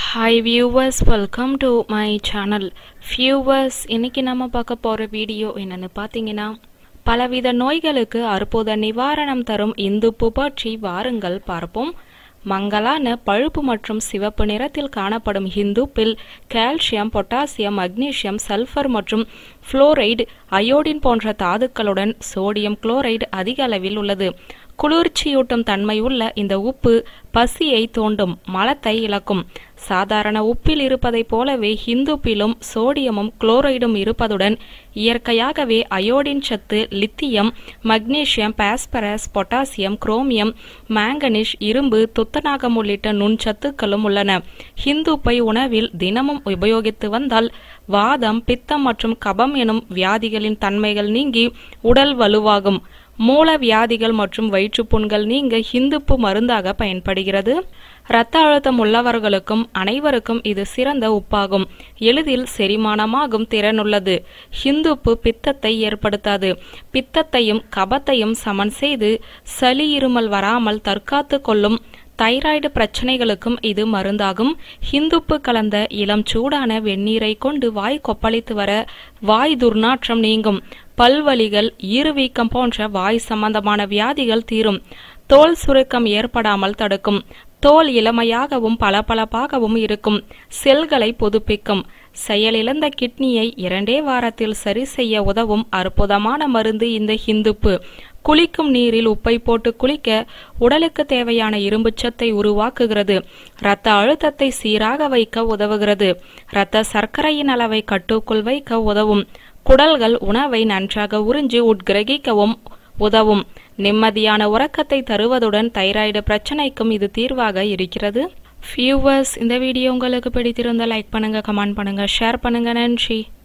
hi viewers welcome to my channel viewers இன்னைக்கு நம்ம பார்க்க போகிற வீடியோ என்னன்னு பார்த்தீங்கன்னா பலவித நோய்களுக்கு அற்புத நிவாரணம் தரும் இந்துப்பு பற்றி வாருங்கள் பார்ப்போம் மங்கலான பழுப்பு மற்றும் சிவப்பு நிறத்தில் காணப்படும் இந்துப்பில் கால்சியம் பொட்டாசியம் மக்னீசியம் சல்ஃபர் மற்றும் புளோரைடு அயோடின் போன்ற தாதுக்களுடன் சோடியம் குளோரைடு அதிக அளவில் உள்ளது குளிர்ச்சியூட்டும் தன்மை உள்ள இந்த உப்பு பசியை தூண்டும் மலத்தை இழக்கும் சாதாரண உப்பில் இருப்பதைப் போலவே ஹிந்துப்பிலும் சோடியமும் குளோரைடும் இருப்பதுடன் இயற்கையாகவே அயோடின் சத்து lithium magnesium phosphorus potassium chromium manganese இரும்பு துத்தநாகம் உள்ளிட்ட நுண்சத்துக்களும் உள்ளன ஹிந்துப்பை உணவில் தினமும் உபயோகித்து வந்தால் வாதம் பித்தம் மற்றும் கபம் எனும் வியாதிகளின் தன்மைகள் நீங்கி உடல் வலுவாகும் மூல வியாதிகள் மற்றும் வயிற்றுப்புண்கள் நீங்க ஹிந்துப்பு மருந்தாக பயன்படுகிறது இரத்த அழுத்தம் உள்ளவர்களுக்கும் அனைவருக்கும் இது சிறந்த உப்பாகும் எளிதில் செரிமானமாகும் திறனுள்ளது ஹிந்துப்பு பித்தத்தை ஏற்படுத்தாது பித்தத்தையும் கபத்தையும் சமன் செய்து சளி இருமல் வராமல் தற்காத்து கொள்ளும் தைராய்டு பிரச்சனைகளுக்கும் இது மருந்தாகும் ஹிந்துப்பு கலந்த இளம் சூடான வெந்நீரை கொண்டு வாய் கொப்பளித்து வர வாய் துர்நாற்றம் நீங்கும் பல்வலிகள் ஈறுவீக்கம் போன்ற வாய் சம்பந்தமான வியாதிகள் தீரும் தோல் சுருக்கம் ஏற்படாமல் தடுக்கும் தோல் இளமையாகவும் பளபளப்பாகவும் இருக்கும் செல்களை புதுப்பிக்கும் செயலிழந்த கிட்னியை இரண்டே வாரத்தில் சரி செய்ய உதவும் அற்புதமான மருந்து இந்த ஹிந்துப்பு குளிக்கும் நீரில் உப்பை போட்டு குளிக்க உடலுக்கு தேவையான இரும்புச்சத்தை உருவாக்குகிறது இரத்த அழுத்தத்தை சீராக வைக்க உதவுகிறது இரத்த சர்க்கரையின் அளவை கட்டுக்குள் வைக்க உதவும் குடல்கள் உணவை நன்றாக உறிஞ்சி உட்கிரகிக்கவும் உதவும் நிம்மதியான உறக்கத்தை தருவதுடன் தைராய்டு பிரச்சனைக்கும் இது தீர்வாக இருக்கிறது வியூவர்ஸ் இந்த வீடியோ உங்களுக்கு பிடித்திருந்தால் லைக் பண்ணுங்க கமெண்ட் பண்ணுங்க ஷேர் பண்ணுங்க நன்றி